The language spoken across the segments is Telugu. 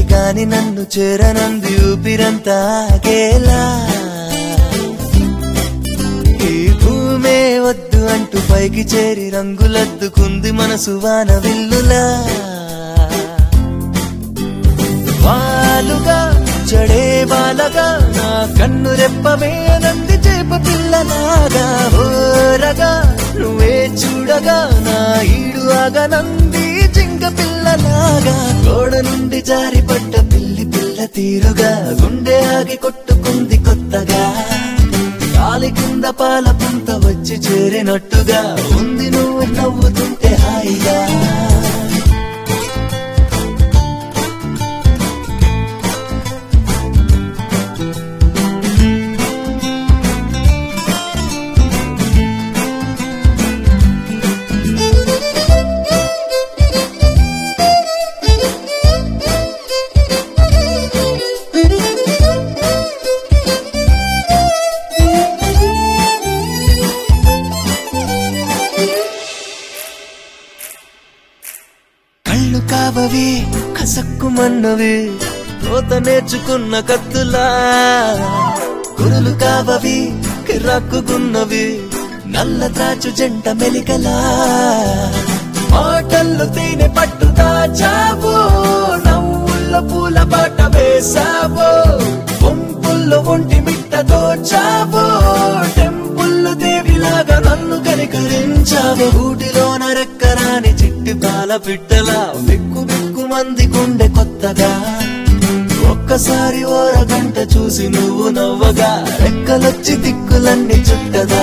కాని నన్ను చేరనంది ఊపిరంతా ఆగేలా ఈ భూమే వద్దు అంటూ పైకి చేరి రంగులద్దుకుంది మనసు వాన విల్లులా వాలుగా చడే బాలగా నా కన్ను రెప్పవే నంది చేప పిల్లలాగా ఓరగా నువ్వే చూడగా నా ఈడు ఆగా నంది జింక పిల్లలాగా గోడ నుండి జారి పడ్డ పిల్లి పిల్ల తీరుగా గుండె ఆగి కొట్టుకుంది కొత్తగా కాలి కింద పాల పుంత వచ్చి చేరినట్టుగా ఉంది నువ్వు నవ్వుతుంటే హాయిగా కళ్ళు కావవి కసక్కుమన్నవి కోత నేర్చుకున్న కత్తులా కురులు కావవి కిరాక్కున్నవి నల్ల త్రాచు జంట మెలికలా మాటల్లో తేనె పట్టు దాచావు నవ్వుల్లో పూల బాట వేసావు వంపుల్లో ఒంటి మిట్ట దోచావు టెంపుల్లో దేవిలాగా నన్ను కనికరించావు ఊటిలోన రెక్కరాని చిట్టి పాల పిట్టలా బిక్కు బిక్కు మంది గుండె కొత్తగా ఒక్కసారి ఓరగంట చూసి నువ్వు నవ్వగా రెక్కలొచ్చి దిక్కులన్నీ చుట్టదా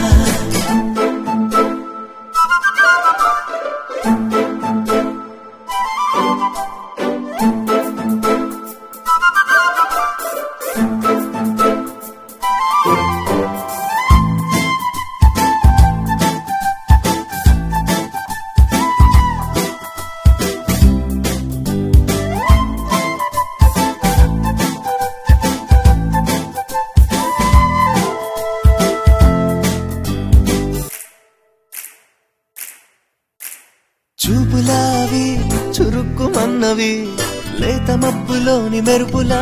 చూపులావి చురుక్కుమన్నవి లేత మబ్బులోని మెరుపులా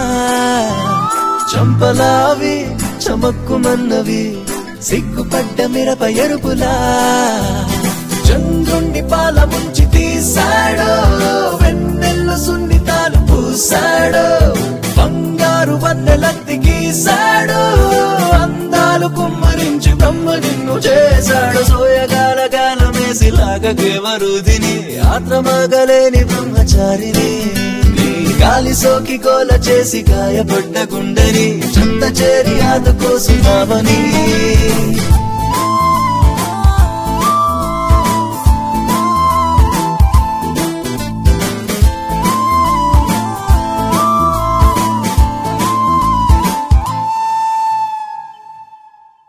చంపలావి చమక్కుమన్నవి సిగ్గుపడ్డ మిరప ఎరుపులా చంద్రుణ్ణి పాల ముంచి తీశాడు వెన్నెల్లు సున్నితాలు పూసాడు బంగారు వన్నెలత్తి గీశాడు అందాలు కుమ్మరించి బ్రహ్మ నిన్ను చేశాడు సోయగాల గాలమేసి లాగకేవరుదిని ఆత్రమాగలేని బ్రహ్మచారిని నీ గాలి సోకి గోల చేసి గాయపడ్డ గుండెని చెంత చేరి ఆదుకోసినావని